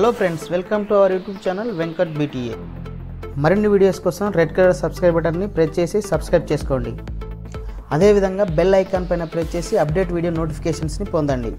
hello friends welcome to our YouTube channel Venkat BTA మరిన్ని videos కోసం red colour subscribe బటన్ని press చేసి subscribe చేసుకోండి అదేవిధంగా బెల్ ఐకాన్ పైన ప్రెస్ చేసి అప్డేట్ వీడియో నోటిఫికేషన్స్ని పొందండి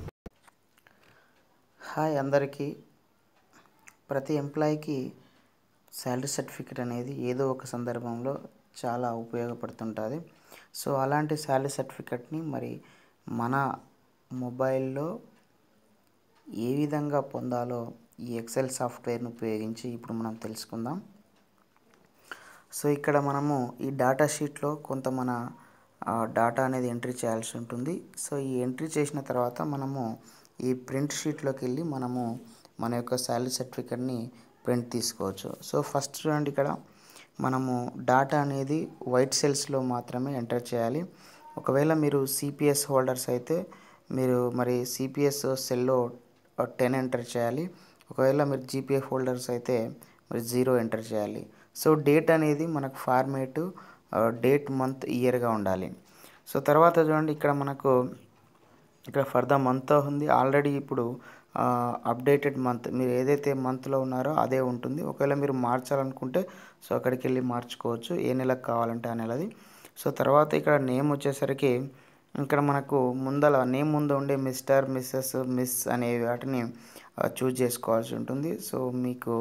హాయ్ అందరికీ ప్రతి ఎంప్లాయీకి శాలరీ సర్టిఫికేట్ అనేది ఏదో ఒక సందర్భంలో చాలా ఉపయోగపడుతుంటుంది సో అలాంటి శాలరీ సర్టిఫికేట్ని మరి మన మొబైల్లో ఏ విధంగా పొందాలో ఈ ఎక్సెల్ సాఫ్ట్వేర్ను ఉపయోగించి ఇప్పుడు మనం తెలుసుకుందాం సో ఇక్కడ మనము ఈ డేటా షీట్లో కొంత మన డాటా అనేది ఎంట్రీ చేయాల్సి ఉంటుంది సో ఈ ఎంట్రీ చేసిన తర్వాత మనము ఈ ప్రింట్ షీట్లోకి వెళ్ళి మనము మన యొక్క శాలరీ సర్టిఫికేట్ని ప్రింట్ తీసుకోవచ్చు సో ఫస్ట్ చూడండి ఇక్కడ మనము డాటా అనేది వైట్ సెల్స్లో మాత్రమే ఎంటర్ చేయాలి ఒకవేళ మీరు సిపిఎస్ హోల్డర్స్ అయితే మీరు మరి సిపిఎస్ సెల్లో టెన్ ఎంటర్ చేయాలి ఒకవేళ మీరు జీపీఎఫ్ హోల్డర్స్ అయితే మరి జీరో ఎంటర్ చేయాలి సో డేట్ అనేది మనకు ఫార్మేట్ డేట్ మంత్ ఇయర్గా ఉండాలి సో తర్వాత చూడండి ఇక్కడ మనకు ఇక్కడ ఫర్ ద మంత్ ఉంది ఆల్రెడీ ఇప్పుడు అప్డేటెడ్ మంత్ మీరు ఏదైతే మంత్లో ఉన్నారో అదే ఉంటుంది ఒకవేళ మీరు మార్చాలనుకుంటే సో అక్కడికి వెళ్ళి మార్చుకోవచ్చు ఏ నెలకు కావాలంటే ఆ నెలది సో తర్వాత ఇక్కడ నేమ్ వచ్చేసరికి ఇక్కడ మనకు ముందల నేమ్ ముందు ఉండే మిస్టర్ మిస్సెస్ మిస్ అనే వాటిని చూజ్ చేసుకోవాల్సి ఉంటుంది సో మీకు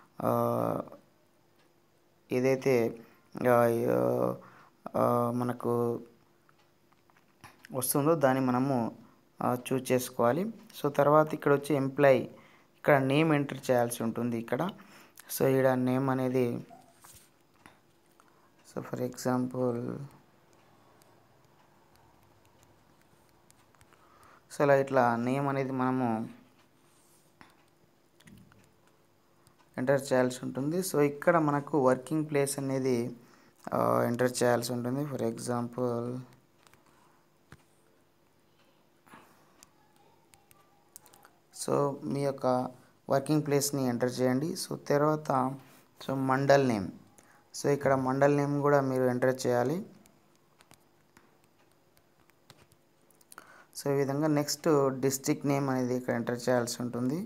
ఏదైతే మనకు వస్తుందో దాన్ని మనము చూజ్ చేసుకోవాలి సో తర్వాత ఇక్కడ వచ్చి ఎంప్లాయీ ఇక్కడ నేమ్ ఎంటర్ చేయాల్సి ఉంటుంది ఇక్కడ సో ఇక్కడ నేమ్ అనేది సో ఫర్ ఎగ్జాంపుల్ సో ఇలా ఇట్లా నేమ్ అనేది మనము ఎంటర్ చేయాల్సి ఉంటుంది సో ఇక్కడ మనకు వర్కింగ్ ప్లేస్ అనేది ఎంటర్ చేయాల్సి ఉంటుంది ఫర్ ఎగ్జాంపుల్ సో మీ యొక్క వర్కింగ్ ప్లేస్ని ఎంటర్ చేయండి సో తర్వాత సో మండల్ నేమ్ సో ఇక్కడ మండల్ నేమ్ కూడా మీరు ఎంటర్ చేయాలి సో ఈ విధంగా నెక్స్ట్ డిస్ట్రిక్ట్ నేమ్ అనేది ఇక్కడ ఎంటర్ చేయాల్సి ఉంటుంది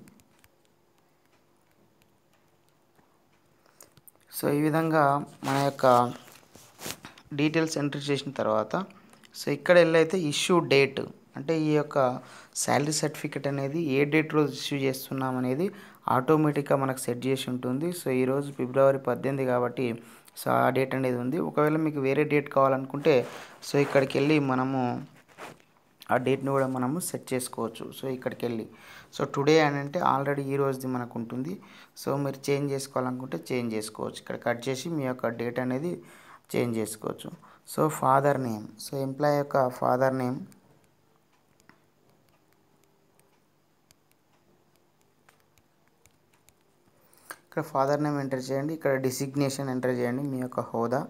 సో ఈ విధంగా మన యొక్క డీటెయిల్స్ ఎంటర్ చేసిన తర్వాత సో ఇక్కడ వెళ్ళైతే ఇష్యూ డేట్ అంటే ఈ యొక్క శాలరీ సర్టిఫికేట్ అనేది ఏ డేట్ రోజు ఇష్యూ చేస్తున్నాం అనేది ఆటోమేటిక్గా మనకు సెట్ చేసి ఉంటుంది సో ఈరోజు ఫిబ్రవరి పద్దెనిమిది కాబట్టి సో ఆ డేట్ అనేది ఉంది ఒకవేళ మీకు వేరే డేట్ కావాలనుకుంటే సో ఇక్కడికి వెళ్ళి మనము ఆ డేట్ని కూడా మనము సెట్ చేసుకోవచ్చు సో ఇక్కడికి వెళ్ళి సో టుడే అని అంటే ఆల్రెడీ ఈ రోజుది మనకు ఉంటుంది సో మీరు చేంజ్ చేసుకోవాలనుకుంటే చేంజ్ చేసుకోవచ్చు ఇక్కడ కట్ చేసి మీ యొక్క డేట్ అనేది చేంజ్ చేసుకోవచ్చు so father name so employee యొక్క ఫాదర్ నేమ్ ఇక్కడ ఫాదర్ నేమ్ ఎంటర్ చేయండి ఇక్కడ డిసిగ్నేషన్ ఎంటర్ చేయండి మీ యొక్క హోదా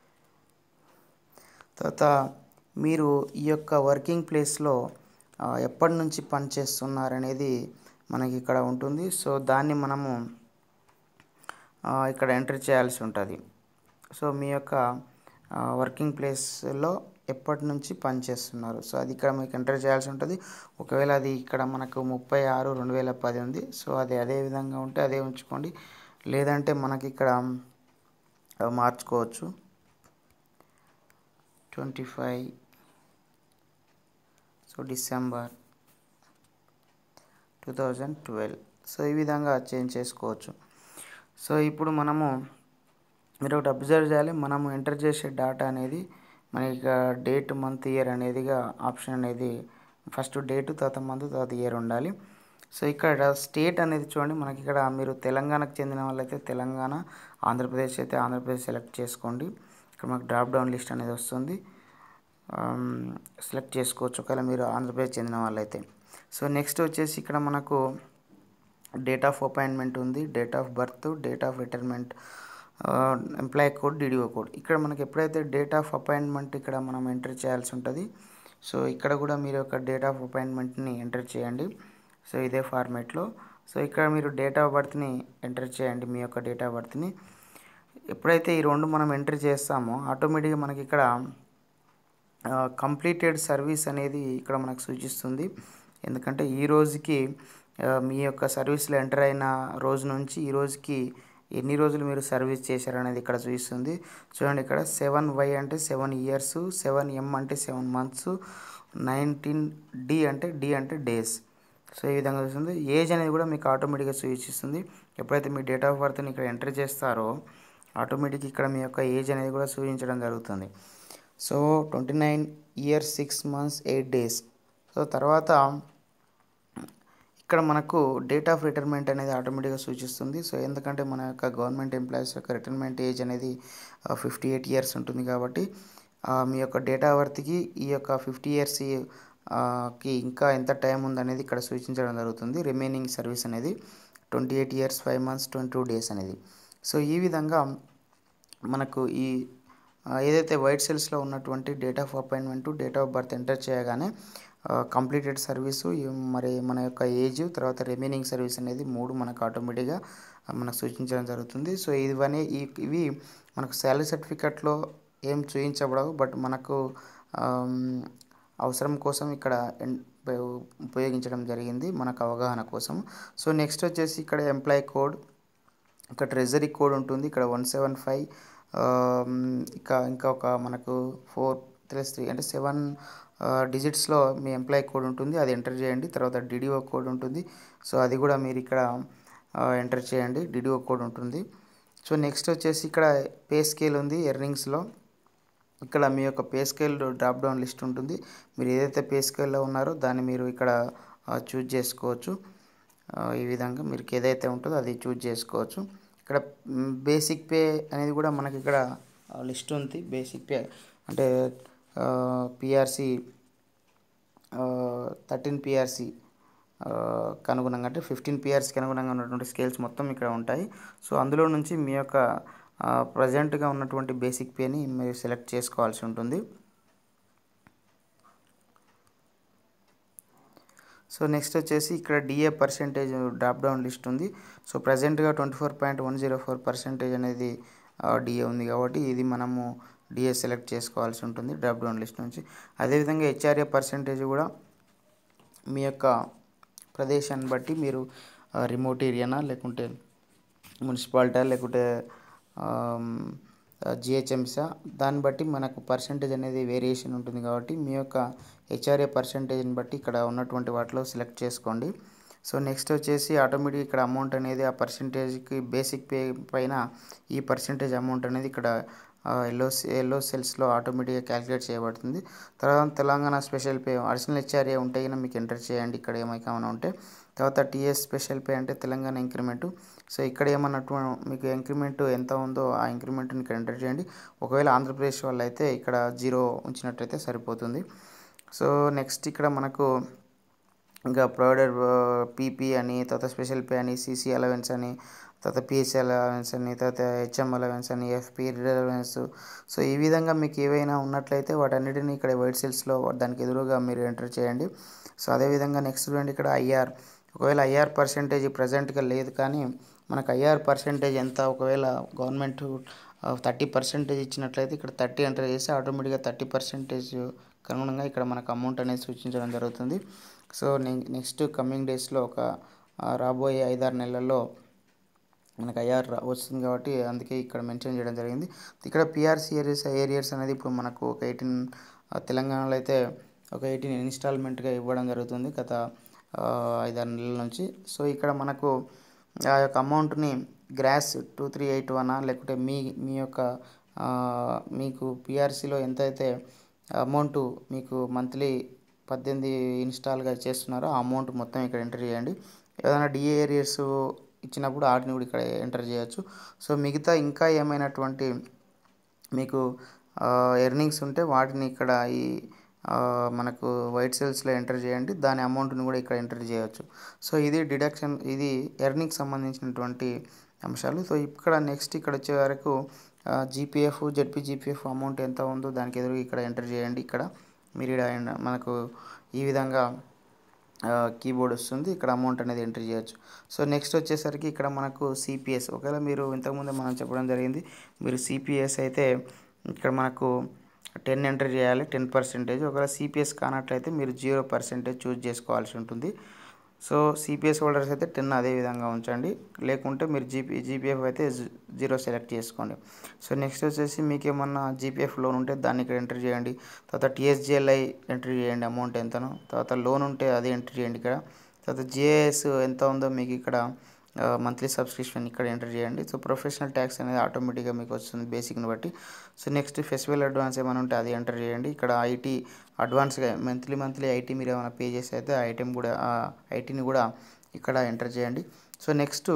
తర్వాత మీరు ఈ యొక్క వర్కింగ్ ప్లేస్లో ఎప్పటి నుంచి పనిచేస్తున్నారనేది మనకి ఇక్కడ ఉంటుంది సో దాన్ని మనము ఇక్కడ ఎంటర్ చేయాల్సి ఉంటుంది సో మీ యొక్క వర్కింగ్ ప్లేస్లో ఎప్పటి నుంచి పనిచేస్తున్నారు సో అది ఇక్కడ మీకు ఎంటర్ చేయాల్సి ఉంటుంది ఒకవేళ అది ఇక్కడ మనకు ముప్పై ఆరు రెండు వేల పది ఉంది సో అది అదే విధంగా ఉంటే అదే ఉంచుకోండి లేదంటే మనకి ఇక్కడ మార్చుకోవచ్చు twenty five so December two thousand twelve so ఈ విధంగా చేంజ్ చేసుకోవచ్చు సో ఇప్పుడు మనము మీరు ఒకటి అబ్జర్వ్ చేయాలి మనము ఎంటర్ చేసే డేటా అనేది మనకి డేట్ మంత్ ఇయర్ అనేదిగా ఆప్షన్ అనేది ఫస్ట్ డేట్ తర్వాత మంత్ తర్వాత ఇయర్ ఉండాలి సో ఇక్కడ స్టేట్ అనేది చూడండి మనకి ఇక్కడ మీరు తెలంగాణకు చెందిన వాళ్ళైతే తెలంగాణ ఆంధ్రప్రదేశ్ అయితే ఆంధ్రప్రదేశ్ సెలెక్ట్ చేసుకోండి ఇక్కడ మనకు డ్రాప్ డౌన్ లిస్ట్ అనేది వస్తుంది సెలెక్ట్ చేసుకోవచ్చు ఒకవేళ మీరు ఆంధ్రప్రదేశ్ చెందిన వాళ్ళైతే సో నెక్స్ట్ వచ్చేసి ఇక్కడ మనకు డేట్ ఆఫ్ అపాయింట్మెంట్ ఉంది date of birth date of retirement employee code DDO code ఇక్కడ మనకి ఎప్పుడైతే డేట్ ఆఫ్ అపాయింట్మెంట్ ఇక్కడ మనం ఎంటర్ చేయాల్సి ఉంటుంది సో ఇక్కడ కూడా మీరు యొక్క డేట్ ఆఫ్ అపాయింట్మెంట్ని ఎంటర్ చేయండి సో ఇదే ఫార్మేట్లో సో ఇక్కడ మీరు డేట్ ఆఫ్ బర్త్ని ఎంటర్ చేయండి మీ యొక్క డేట్ ఆఫ్ బర్త్ని ఎప్పుడైతే ఈ రెండు మనం ఎంటర్ చేస్తామో ఆటోమేటిక్గా మనకి ఇక్కడ కంప్లీటెడ్ సర్వీస్ అనేది ఇక్కడ మనకు సూచిస్తుంది ఎందుకంటే ఈ రోజుకి ఆ, మీ యొక్క సర్వీస్లో ఎంటర్ అయిన రోజు నుంచి ఈ రోజుకి ఎన్ని రోజులు మీరు సర్వీస్ చేశారనేది ఇక్కడ చూపిస్తుంది చూడండి ఇక్కడ సెవెన్ వై అంటే సెవెన్ ఇయర్స్ సెవెన్ ఎం అంటే సెవెన్ మంత్స్ నైన్టీన్ డి అంటే డి అంటే డేస్ సో ఈ విధంగా చూస్తుంది ఏజ్ అనేది కూడా మీకు ఆటోమేటిక్గా సూచిస్తుంది ఎప్పుడైతే మీ డేట్ ఆఫ్ బర్త్ని ఇక్కడ ఎంటర్ చేస్తారో ఆటోమేటిక్ ఇక్కడ మీ యొక్క ఏజ్ అనేది కూడా సూచించడం జరుగుతుంది so twenty nine years six months eight days so తర్వాత ఇక్కడ మనకు డేట్ ఆఫ్ రిటైర్మెంట్ అనేది ఆటోమేటిక్గా సూచిస్తుంది సో ఎందుకంటే మన యొక్క గవర్నమెంట్ ఎంప్లాయీస్ యొక్క రిటైర్మెంట్ ఏజ్ అనేది ఫిఫ్టీ ఎయిట్ ఇయర్స్ ఉంటుంది కాబట్టి ఆ, మీ యొక్క డేట్ ఆఫ్ బర్త్కి ఈ యొక్క ఫిఫ్టీ ఇయర్స్ కి ఇంకా ఎంత టైం ఉందనేది ఇక్కడ సూచించడం జరుగుతుంది రిమైనింగ్ సర్వీస్ అనేది twenty eight years five months twenty two days అనేది సో ఈ విధంగా మనకు ఈ ఆ, ఏదైతే వైట్ సెల్స్లో ఉన్నటువంటి date of appointment date of birth enter చేయగానే కంప్లీటెడ్ సర్వీసు ఈ మరి మన యొక్క ఏజ్ తర్వాత రిమైనింగ్ సర్వీస్ అనేది మూడు మనకు ఆటోమేటిక్గా మనకు సూచించడం జరుగుతుంది సో ఇవన్నీ ఈ- ఇవి మనకు శాలరీ సర్టిఫికెట్లో ఏం చూపించబడవు బట్ మనకు ఆమ్, అవసరం కోసం ఇక్కడ ఎన్- ఉపయో- ఉపయోగించడం జరిగింది మనకు అవగాహన కోసం సో నెక్స్ట్ వచ్చేసి ఇక్కడ ఎంప్లాయ్ కోడ్ ఇక్కడ ట్రెజరీ కోడ్ ఉంటుంది ఇక్కడ వన్ సెవెన్ ఫైవ్ ఇంకా ఇంకా ఒక మనకు ఫోర్ ప్లస్ త్రీ అంటే సెవెన్ డిజిట్స్లో మీ ఎంప్లాయ్ కోడ్ ఉంటుంది అది ఎంటర్ చేయండి తర్వాత డిడిఓ కోడ్ ఉంటుంది సో అది కూడా మీరు ఇక్కడ ఎంటర్ చేయండి డిడిఓ కోడ్ ఉంటుంది సో నెక్స్ట్ వచ్చేసి ఇక్కడ పే స్కేల్ ఉంది ఎర్నింగ్స్లో ఇక్కడ మీ యొక్క pay scale drop down list ఉంటుంది మీరు ఏదైతే పే స్కేల్లో ఉన్నారో దాన్ని మీరు ఇక్కడ చూజ్ చేసుకోవచ్చు ఆ, ఈ విధంగా మీరు ఏదైతే ఉంటుందో అది చూజ్ చేసుకోవచ్చు ఇక్కడ బేసిక్ పే అనేది కూడా మనకి ఇక్కడ లిస్ట్ ఉంది బేసిక్ పే అంటే పిఆర్సి థర్టీన్ పిఆర్సి అనుగుణంగా అంటే ఫిఫ్టీన్ పిఆర్స్కి అనుగుణంగా ఉన్నటువంటి స్కేల్స్ మొత్తం ఇక్కడ ఉంటాయి సో అందులో నుంచి మీ యొక్క ప్రజెంట్గా ఉన్నటువంటి బేసిక్ పేని మీరు సెలెక్ట్ చేసుకోవాల్సి ఉంటుంది సో నెక్స్ట్ వచ్చేసి ఇక్కడ DA percentage drop down list ఉంది సో ప్రజెంట్గా twenty four point one zero four percentage అనేది డిఏ ఉంది కాబట్టి ఇది మనము డిఏ సెలెక్ట్ చేసుకోవాల్సి ఉంటుంది డ్రాప్ డౌన్ లిస్ట్ నుంచి అదేవిధంగా హెచ్ఆర్ఏ పర్సెంటేజ్ కూడా మీ యొక్క ప్రదేశాన్ని బట్టి మీరు రిమోట్ ఏరియానా లేకుంటే మున్సిపాలిటీ లేకుంటే జిహెచ్ఎంసా దాన్ని బట్టి మనకు పర్సంటేజ్ అనేది వేరియేషన్ ఉంటుంది కాబట్టి మీ యొక్క హెచ్ఆర్ఏ పర్సంటేజ్ని బట్టి ఇక్కడ ఉన్నటువంటి వాటిలో సెలెక్ట్ చేసుకోండి సో నెక్స్ట్ వచ్చేసి ఆటోమేటిక్ ఇక్కడ అమౌంట్ అనేది ఆ పర్సంటేజ్కి బేసిక్ పే పైన ఈ పర్సంటేజ్ అమౌంట్ అనేది ఇక్కడ ఎల్లో ఎల్లో సెల్స్లో ఆటోమేటిక్గా క్యాలిక్యులేట్ చేయబడుతుంది తర్వాత Telangana special pay additional HRA ఉంటే కనుక మీకు ఎంటర్ చేయండి ఇక్కడ ఏమైనా ఉంటే తర్వాత టీఎస్ స్పెషల్ పే అంటే తెలంగాణ ఇంక్రిమెంట్ సో ఇక్కడ ఏమన్నట్టు మీకు ఇంక్రిమెంట్ ఎంత ఉందో ఆ ఇంక్రిమెంట్ని ఇక్కడ ఎంటర్ చేయండి ఒకవేళ ఆంధ్రప్రదేశ్ వాళ్ళు అయితే ఇక్కడ జీరో ఉంచినట్టయితే సరిపోతుంది సో నెక్స్ట్ ఇక్కడ మనకు ఇంకా ప్రొవైడర్ పీపీ అని తర్వాత స్పెషల్ పే అని సీసీ అలవెన్స్ అని తర్వాత పిఎస్సీ అలవెన్స్ అని తర్వాత హెచ్ఎం అలవెన్స్ అని ఎఫ్పి అలవెన్స్ సో ఈ విధంగా మీకు ఏవైనా ఉన్నట్లయితే వాటన్నిటిని ఇక్కడ వైట్ సెల్స్లో దానికి ఎదురుగా మీరు ఎంటర్ చేయండి సో అదేవిధంగా నెక్స్ట్ చూడండి ఇక్కడ ఐఆర్ ఒకవేళ ఐఆర్ పర్సెంటేజ్ ప్రజెంట్గా లేదు కానీ మనకు ఐఆర్ పర్సెంటేజ్ ఎంత ఒకవేళ గవర్నమెంట్ థర్టీ పర్సెంటేజ్ ఇచ్చినట్లయితే ఇక్కడ థర్టీ ఎంటర్ చేసి ఆటోమేటిక్గా థర్టీ పర్సెంటేజ్ అనుగుణంగా ఇక్కడ మనకు అమౌంట్ అనేది సూచించడం జరుగుతుంది సో నెక్స్ట్ కమింగ్ డేస్లో ఒక ఆ, రాబోయే ఐదారు నెలల్లో మనకు ఐఆర్ వస్తుంది కాబట్టి అందుకే ఇక్కడ మెన్షన్ చేయడం జరిగింది ఇక్కడ పిఆర్సీ ఏరియర్స్ ఏరియర్స్ అనేది ఇప్పుడు మనకు ఒక ఎయిటీన్ తెలంగాణలో అయితే ఒక ఎయిటీన్ ఇన్స్టాల్మెంట్గా ఇవ్వడం జరుగుతుంది గత ఆ, ఐదారు నెలల నుంచి సో ఇక్కడ మనకు ఆ యొక్క అమౌంట్ని గ్రాస్ టూ త్రీ ఎయిట్ వనా లేకుంటే మీ మీ యొక్క ఆ, మీకు పిఆర్సీలో ఎంతైతే అమౌంట్ మీకు మంత్లీ పద్దెనిమిది ఇన్స్టాల్గా చేస్తున్నారో ఆ అమౌంట్ మొత్తం ఇక్కడ ఎంటర్ చేయండి ఏదైనా డిఏ ఏరియర్స్ ఇచ్చినప్పుడు వాటిని కూడా ఇక్కడ ఎంటర్ చేయొచ్చు సో మిగతా ఇంకా ఏమైనటువంటి మీకు ఎర్నింగ్స్ ఉంటే వాటిని ఇక్కడ ఈ ఆ, మనకు వైట్ సెల్స్లో ఎంటర్ చేయండి దాని అమౌంట్ని కూడా ఇక్కడ ఎంటర్ చేయొచ్చు సో ఇది డిడక్షన్ ఇది ఎర్నింగ్ సంబంధించినటువంటి అంశాలు సో ఇక్కడ నెక్స్ట్ ఇక్కడ వచ్చే వరకు జీపీఎఫ్ జెడ్పీ జీపీఎఫ్ అమౌంట్ ఎంత ఉందో దానికి ఎదురు ఇక్కడ ఎంటర్ చేయండి ఇక్కడ మీరు ఈడ మనకు ఈ విధంగా కీబోర్డ్ వస్తుంది ఇక్కడ అమౌంట్ అనేది ఎంటర్ చేయొచ్చు సో నెక్స్ట్ వచ్చేసరికి ఇక్కడ మనకు సిపిఎస్ ఒకవేళ మీరు ఇంతకుముందే మనం చెప్పడం జరిగింది మీరు సిపిఎస్ అయితే ఇక్కడ మనకు టెన్ ఎంటర్ చేయాలి టెన్ పర్సెంటేజ్ ఒకవేళ సిపిఎస్ కానట్లయితే మీరు జీరో పర్సెంటేజ్ చూజ్ చేసుకోవాల్సి ఉంటుంది సో సిపిఎస్ హోల్డర్స్ అయితే టెన్ అదే విధంగా ఉంచండి లేకుంటే మీరు జీపీ జీపీఎఫ్ అయితే జీరో సెలెక్ట్ చేసుకోండి సో నెక్స్ట్ వచ్చేసి మీకు ఏమన్నా జీపీఎఫ్ లోన్ ఉంటే దాన్ని ఇక్కడ ఎంటర్ చేయండి తర్వాత టీఎస్జిఎల్ఐ ఎంట్రీ చేయండి అమౌంట్ ఎంతనో తర్వాత లోన్ ఉంటే అది ఎంట్రీ చేయండి ఇక్కడ తర్వాత జిఏఎస్ ఎంత ఉందో మీకు ఇక్కడ మంత్లీ సబ్స్క్రిప్షన్ ఇక్కడ ఎంటర్ చేయండి సో ప్రొఫెషనల్ ట్యాక్స్ అనేది ఆటోమేటిక్గా మీకు వస్తుంది బేసిక్ని బట్టి సో నెక్స్ట్ ఫెస్టివల్ అడ్వాన్స్ ఏమైనా ఉంటే అది ఎంటర్ చేయండి ఇక్కడ ఐటీ అడ్వాన్స్గా మంత్లీ మంత్లీ ఐటీ మీరు ఏమైనా పే చేసి అయితే ఆ ఐటెం కూడా ఆ ఐటీని కూడా ఇక్కడ ఎంటర్ చేయండి సో నెక్స్ట్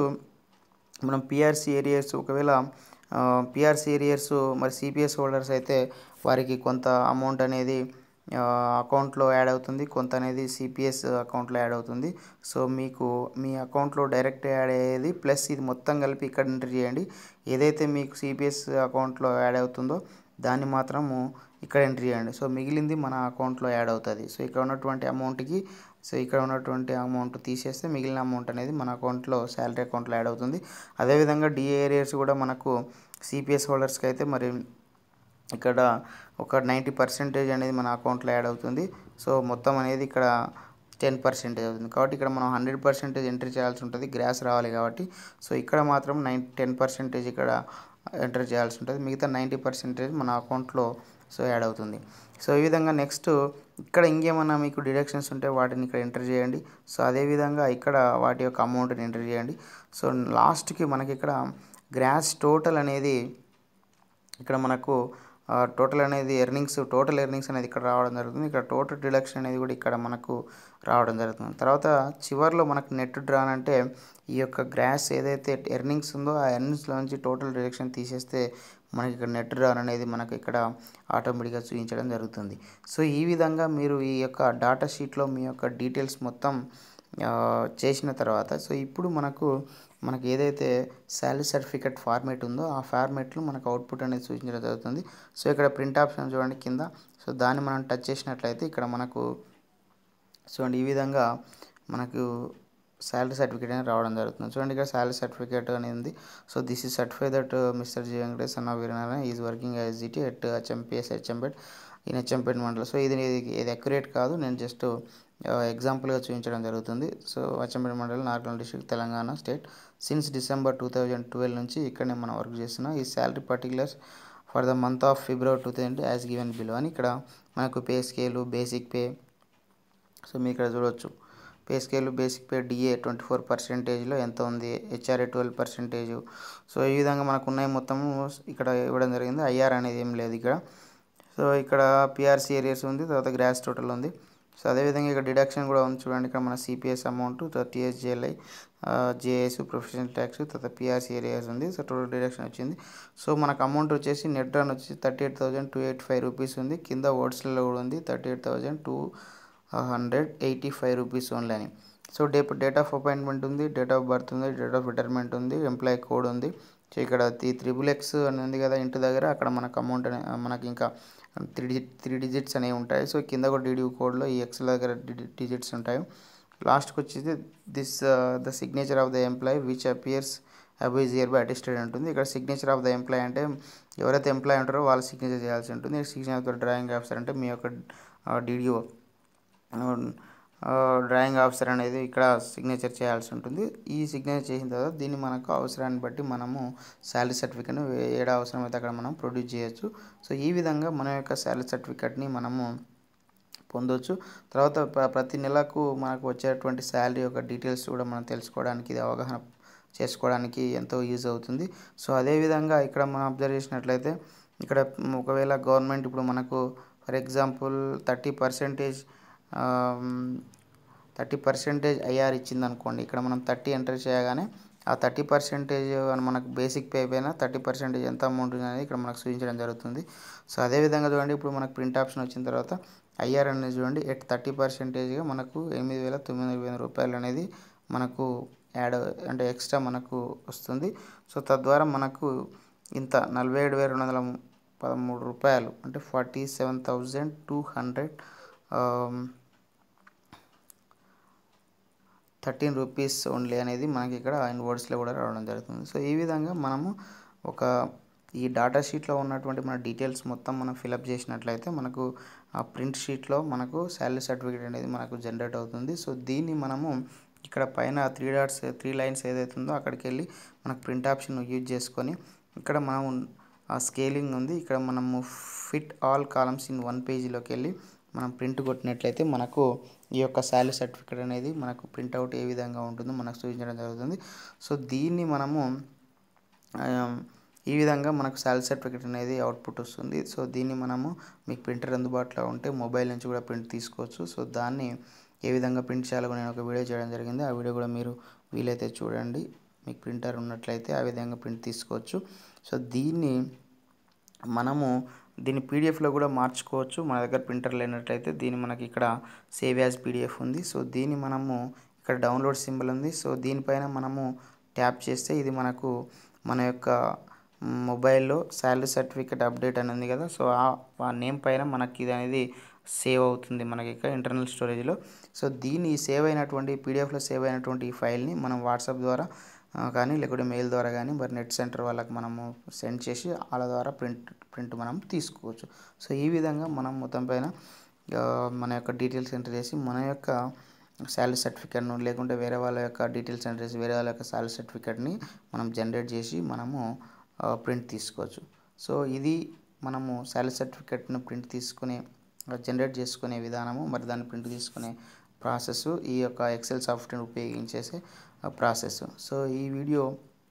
మనం పిఆర్సీ ఏరియాస్ ఒకవేళ పిఆర్సీ ఏరియాస్ మరి సిపిఎస్ హోల్డర్స్ అయితే వారికి కొంత అమౌంట్ అనేది అకౌంట్లో యాడ్ అవుతుంది కొంత అనేది సిపిఎస్ అకౌంట్లో యాడ్ అవుతుంది సో మీకు మీ అకౌంట్లో డైరెక్ట్ యాడ్ అయ్యేది ప్లస్ ఇది మొత్తం కలిపి ఇక్కడ ఎంటర్ చేయండి ఏదైతే మీకు సిపిఎస్ అకౌంట్లో యాడ్ అవుతుందో దాన్ని మాత్రము ఇక్కడ ఎంటర్ చేయండి సో మిగిలింది మన అకౌంట్లో యాడ్ అవుతుంది సో ఇక్కడ ఉన్నటువంటి అమౌంట్కి సో ఇక్కడ ఉన్నటువంటి అమౌంట్ తీసేస్తే మిగిలిన అమౌంట్ అనేది మన అకౌంట్లో శాలరీ అకౌంట్లో యాడ్ అవుతుంది అదేవిధంగా డిఏ ఏరియాస్ కూడా మనకు సిపిఎస్ హోల్డర్స్కి అయితే మరి ఇక్కడ ఒక నైంటీ పర్సెంటేజ్ అనేది మన అకౌంట్లో యాడ్ అవుతుంది సో మొత్తం అనేది ఇక్కడ టెన్ పర్సెంటేజ్ అవుతుంది కాబట్టి ఇక్కడ మనం హండ్రెడ్ పర్సెంటేజ్ ఎంట్రీ చేయాల్సి ఉంటుంది గ్రాస్ రావాలి కాబట్టి సో ఇక్కడ మాత్రం నైన్ టెన్ పర్సెంటేజ్ ఇక్కడ ఎంటర్ చేయాల్సి ఉంటుంది మిగతా నైంటీ పర్సెంటేజ్ మన అకౌంట్లో సో యాడ్ అవుతుంది సో ఈ విధంగా నెక్స్ట్ ఇక్కడ ఇంకేమన్నా మీకు డిడక్షన్స్ ఉంటే వాటిని ఇక్కడ ఎంటర్ చేయండి సో అదేవిధంగా ఇక్కడ వాటి యొక్క అమౌంట్ని ఎంటర్ చేయండి సో లాస్ట్కి మనకి ఇక్కడ గ్రాస్ టోటల్ అనేది ఇక్కడ మనకు టోటల్ అనేది ఎర్నింగ్స్ టోటల్ ఎర్నింగ్స్ అనేది ఇక్కడ రావడం జరుగుతుంది ఇక్కడ టోటల్ డిడక్షన్ అనేది కూడా ఇక్కడ మనకు రావడం జరుగుతుంది తర్వాత చివరిలో మనకు నెట్ డ్రాన్ అంటే ఈ యొక్క గ్రాస్ ఏదైతే ఎర్నింగ్స్ ఉందో ఆ ఎర్నింగ్స్లో నుంచి టోటల్ డిడక్షన్ తీసేస్తే మనకి ఇక్కడ నెట్ డ్రాన్ అనేది మనకు ఇక్కడ ఆటోమేటిక్గా చూపించడం జరుగుతుంది సో ఈ విధంగా మీరు ఈ యొక్క డాటా షీట్లో మీ యొక్క డీటెయిల్స్ మొత్తం చేసిన తర్వాత సో ఇప్పుడు మనకు మనకి ఏదైతే శాలరీ సర్టిఫికేట్ ఫార్మేట్ ఉందో ఆ ఫార్మేట్లో మనకు అవుట్పుట్ అనేది సూచించడం జరుగుతుంది సో ఇక్కడ ప్రింట్ ఆప్షన్ చూడండి కింద సో దాన్ని మనం టచ్ చేసినట్లయితే ఇక్కడ మనకు చూడండి ఈ విధంగా మనకు శాలరీ సర్టిఫికేట్ అనేది రావడం జరుగుతుంది చూడండి ఇక్కడ శాలరీ సర్టిఫికేట్ అనేది ఉంది so this is certify that mister G Venkatesh అన్న Veeranarayana is working as GT at HMPS HM Pet in HM Pet మండలం సో ఇది ఇది అక్యురేట్ కాదు నేను జస్ట్ ఎగ్జాంపుల్గా చూపించడం జరుగుతుంది సో హెచ్ఎంపేట్ మండలం Narkal district Telangana state since December two thousand twelve నుంచి ఇక్కడనే మనం వర్క్ చేస్తున్నాం ఈ salary particulars for the month of February two thousand as given below అని ఇక్కడ మనకు pay scale basic pay so మీరు ఇక్కడ చూడవచ్చు pay scale basic pay DA twenty four పర్సెంటేజ్లో ఎంత ఉంది హెచ్ఆర్ఏ ట్వెల్వ్ పర్సెంటేజ్ సో ఈ విధంగా మనకు ఉన్నాయి మొత్తము ఇక్కడ ఇవ్వడం జరిగింది ఐఆర్ అనేది ఏం లేదు ఇక్కడ సో ఇక్కడ పిఆర్సీ ఏరియాస్ ఉంది తర్వాత గ్రాస్ టోటల్ ఉంది సో అదేవిధంగా ఇక్కడ డిడక్షన్ కూడా ఉంది చూడండి ఇక్కడ మన సిపిఎస్ అమౌంట్ తర్వాత టీఎస్జిఎల్ఐ జేఎస్ ప్రొఫెషనల్ ట్యాక్స్ తర్వాత పిఆర్సీ ఏరియాస్ ఉంది సో టోటల్ డిడక్షన్ వచ్చింది సో మనకు అమౌంట్ వచ్చేసి నెట్ రన్ వచ్చేసి thirty eight thousand two eight five rupees ఉంది కింద వర్డ్స్లో కూడా ఉంది thirty eight thousand two hundred eighty five rupees only అని so day date of appointment ఉంది డేట్ ఆఫ్ బర్త్ ఉంది డేట్ ఆఫ్ రిటైర్మెంట్ ఉంది ఎంప్లాయీ కోడ్ ఉంది సో ఇక్కడ త్రీ త్రిబుల్ ఎక్స్ అని ఉంది కదా ఇంటి దగ్గర అక్కడ మనకు అమౌంట్ అనే మనకి ఇంకా త్రీ డిజిట్ త్రీ డిజిట్స్ అనేవి ఉంటాయి సో కింద కూడా డిడి కోడ్లో ఈ ఎక్స్ దగ్గర డిజిట్స్ ఉంటాయి లాస్ట్కి వచ్చేసి this the signature of the employee which appears above is hereby attested ఉంటుంది ఇక్కడ సిగ్నేచర్ ఆఫ్ ద ఎంప్లాయీ అంటే ఎవరైతే ఎంప్లాయీ ఉంటారో వాళ్ళు సిగ్నేచర్ చేయాల్సి ఉంటుంది signature of the drawing officer అంటే మీ యొక్క డిడిఓ డ్రాయింగ్ ఆఫీసర్ అనేది ఇక్కడ సిగ్నేచర్ చేయాల్సి ఉంటుంది ఈ సిగ్నేచర్ చేసిన తర్వాత దీన్ని మనకు అవసరాన్ని బట్టి మనము శాలరీ సర్టిఫికేట్ని ఏడా అవసరమైతే అక్కడ మనం ప్రొడ్యూస్ చేయొచ్చు సో ఈ విధంగా మన యొక్క శాలరీ సర్టిఫికేట్ని మనము పొందొచ్చు తర్వాత ప్రతి నెలకు మనకు వచ్చేటువంటి శాలరీ యొక్క డీటెయిల్స్ కూడా మనం తెలుసుకోవడానికి ఇది అవగాహన చేసుకోవడానికి ఎంతో యూజ్ అవుతుంది సో అదేవిధంగా ఇక్కడ మనం అబ్జర్వ్ చేసినట్లయితే ఇక్కడ ఒకవేళ గవర్నమెంట్ ఇప్పుడు మనకు for example thirty percentage thirty percentage IR ఇచ్చింది అనుకోండి ఇక్కడ మనం థర్టీ ఎంటర్ చేయగానే ఆ థర్టీ పర్సెంటేజ్ మనకు బేసిక్ పే పైన థర్టీ పర్సెంటేజ్ ఎంత అమౌంట్ ఉంది అనేది ఇక్కడ మనకు చూపించడం జరుగుతుంది సో అదేవిధంగా చూడండి ఇప్పుడు మనకు ప్రింట్ ఆప్షన్ వచ్చిన తర్వాత ఐఆర్ అనేది చూడండి ఎట్ థర్టీ పర్సెంటేజ్గా మనకు ఎనిమిది వేల తొమ్మిది వేల రూపాయలు అనేది మనకు యాడ్ అంటే ఎక్స్ట్రా మనకు వస్తుంది సో తద్వారా మనకు ఇంత నలభై ఏడు వేల రెండు వందల పదమూడు రూపాయలు అంటే forty seven thousand two hundred thirteen rupees only అనేది మనకి ఇక్కడ ఇన్ వర్డ్స్లో కూడా రావడం జరుగుతుంది సో ఈ విధంగా మనము ఒక ఈ డాటా షీట్లో ఉన్నటువంటి మన డీటెయిల్స్ మొత్తం మనం ఫిలప్ చేసినట్లయితే మనకు ఆ ప్రింట్ షీట్లో మనకు శాలరీ సర్టిఫికేట్ అనేది మనకు జనరేట్ అవుతుంది సో దీన్ని మనము ఇక్కడ పైన త్రీ డాట్స్ త్రీ లైన్స్ ఏదైతే ఉందో అక్కడికి వెళ్ళి మనకు ప్రింట్ ఆప్షన్ యూజ్ చేసుకొని ఇక్కడ మనం ఆ స్కేలింగ్ ఉంది ఇక్కడ మనము fit all columns in one పేజీలోకి వెళ్ళి మనం ప్రింట్ కొట్టినట్లయితే మనకు ఈ యొక్క శాలరీ సర్టిఫికేట్ అనేది మనకు ప్రింట్అవుట్ ఏ విధంగా ఉంటుందో మనకు సూచించడం జరుగుతుంది సో దీన్ని మనము ఆ, ఈ విధంగా మనకు శాలరీ సర్టిఫికేట్ అనేది అవుట్పుట్ వస్తుంది సో దీన్ని మనము మీకు ప్రింటర్ అందుబాటులో ఉంటే మొబైల్ నుంచి కూడా ప్రింట్ తీసుకోవచ్చు సో దాన్ని ఏ విధంగా ప్రింట్ చేయాలో కూడా నేను ఒక వీడియో చేయడం జరిగింది ఆ వీడియో కూడా మీరు వీలైతే చూడండి మీకు ప్రింటర్ ఉన్నట్లయితే ఆ విధంగా ప్రింట్ తీసుకోవచ్చు సో దీన్ని మనము దీన్ని పీడిఎఫ్లో కూడా మార్చుకోవచ్చు మన దగ్గర ప్రింటర్ లేనట్లయితే దీన్ని మనకి ఇక్కడ సేవ్ యాజ్ పీడిఎఫ్ ఉంది సో దీన్ని మనము ఇక్కడ డౌన్లోడ్ సింబల్ ఉంది సో దీనిపైన మనము ట్యాప్ చేస్తే ఇది మనకు మన యొక్క మొబైల్లో శాలరీ సర్టిఫికేట్ అప్డేట్ అని ఉంది కదా సో ఆ ఆ నేమ్ పైన మనకి ఇది అనేది సేవ్ అవుతుంది మనకి ఇక్కడ ఇంటర్నల్ స్టోరేజ్లో సో దీన్ని సేవ్ అయినటువంటి పీడిఎఫ్లో సేవ్ అయినటువంటి ఈ ఫైల్ని మనం వాట్సాప్ ద్వారా ఆ, కానీ లేకుంటే మెయిల్ ద్వారా కానీ మరి నెట్ సెంటర్ వాళ్ళకి మనము సెండ్ చేసి వాళ్ళ ద్వారా ప్రింట్ ప్రింట్ మనం తీసుకోవచ్చు సో ఈ విధంగా మనం మొత్తం పైన ఆ, మన యొక్క డీటెయిల్స్ ఎంటర్ చేసి మన యొక్క శాలరీ సర్టిఫికేట్ను లేకుంటే వేరే వాళ్ళ యొక్క డీటెయిల్స్ ఎంటర్ చేసి వేరే వాళ్ళ యొక్క శాలరీ సర్టిఫికేట్ని మనం జనరేట్ చేసి మనము ప్రింట్ తీసుకోవచ్చు సో ఇది మనము శాలరీ సర్టిఫికేట్ను ప్రింట్ తీసుకునే జనరేట్ చేసుకునే విధానము మరి దాన్ని ప్రింట్ తీసుకునే ప్రాసెస్ ఈ యొక్క ఎక్సెల్ సాఫ్ట్వేర్ ఉపయోగించేసే ప్రాసెస్ సో ఈ వీడియో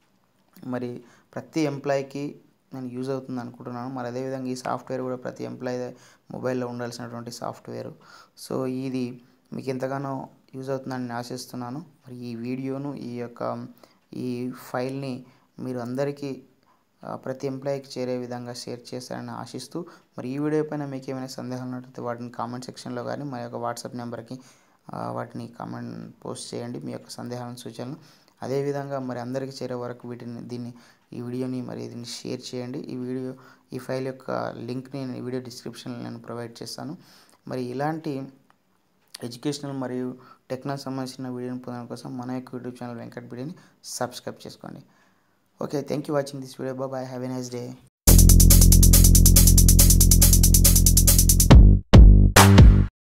మరి ప్రతి ఎంప్లాయీకి నేను యూజ్ అవుతుంది అనుకుంటున్నాను మరి అదేవిధంగా ఈ సాఫ్ట్వేర్ కూడా ప్రతి ఎంప్లాయీ మొబైల్లో ఉండాల్సినటువంటి సాఫ్ట్వేర్ సో ఇది మీకు ఎంతగానో యూజ్ అవుతుందని నేను ఆశిస్తున్నాను మరి ఈ వీడియోను ఈ యొక్క ఈ ఫైల్ని మీరు అందరికీ ఆ, ప్రతి ఎంప్లాయీకి చేరే విధంగా షేర్ చేస్తారని ఆశిస్తూ మరి ఈ వీడియో పైన మీకు ఏమైనా సందేహాలు ఉన్నట్లయితే వాటిని కామెంట్ సెక్షన్లో కానీ మా యొక్క వాట్సాప్ నెంబర్కి ఆ, వాటిని కామెంట్ పోస్ట్ చేయండి మీ యొక్క సందేహాలను సూచనలు అదేవిధంగా మరి అందరికీ చేరే వరకు వీటిని దీన్ని ఈ వీడియోని మరి దీన్ని షేర్ చేయండి ఈ వీడియో ఈ ఫైల్ యొక్క లింక్ని నేను ఈ వీడియో డిస్క్రిప్షన్లో నేను ప్రొవైడ్ చేస్తాను మరి ఇలాంటి ఎడ్యుకేషనల్ మరియు టెక్నాలజీ సంబంధించిన వీడియోని పొందడం కోసం మన యొక్క యూట్యూబ్ ఛానల్ వెంకట్ వీడియోని సబ్స్క్రైబ్ చేసుకోండి okay thank you watching this video bye have a nice day